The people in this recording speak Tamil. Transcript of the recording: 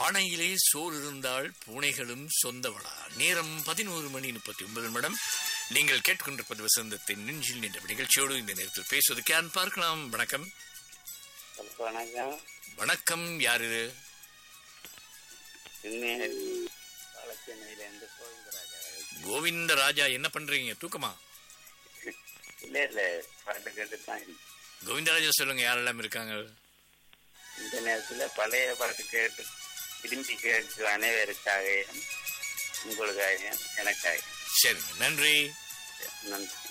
பானையிலே சோறு இருந்தால் பூனைகளும் சொந்தவளா நேரம் பதினோரு மணி முப்பத்தி ஒன்பது நிமிடம் நீங்கள் கேட்கின்றப்பது வசந்தத்தின் நெஞ்சில் நின்ற நிகழ்ச்சியோடு இந்த நேரத்தில் பேசுவது கேன் பார்க்கலாம் வணக்கம் வணக்கம் வணக்கம் யாரு இது இன்னும் வளச்சென்னையிலேருந்து கோவிந்தராஜா கோவிந்த ராஜா என்ன பண்றீங்க தூக்கமா இல்லை இல்லை பாட்டு கேட்டு தான் கோவிந்தராஜா சொல்லுங்க யாரெல்லாம் இருக்காங்க இந்த நேரத்தில் பழைய பாட்டு கேட்டு விரும்பி கேட்டு அனைவருக்காக உங்களுக்காக எனக்காக சரிங்க நன்றி நன்றி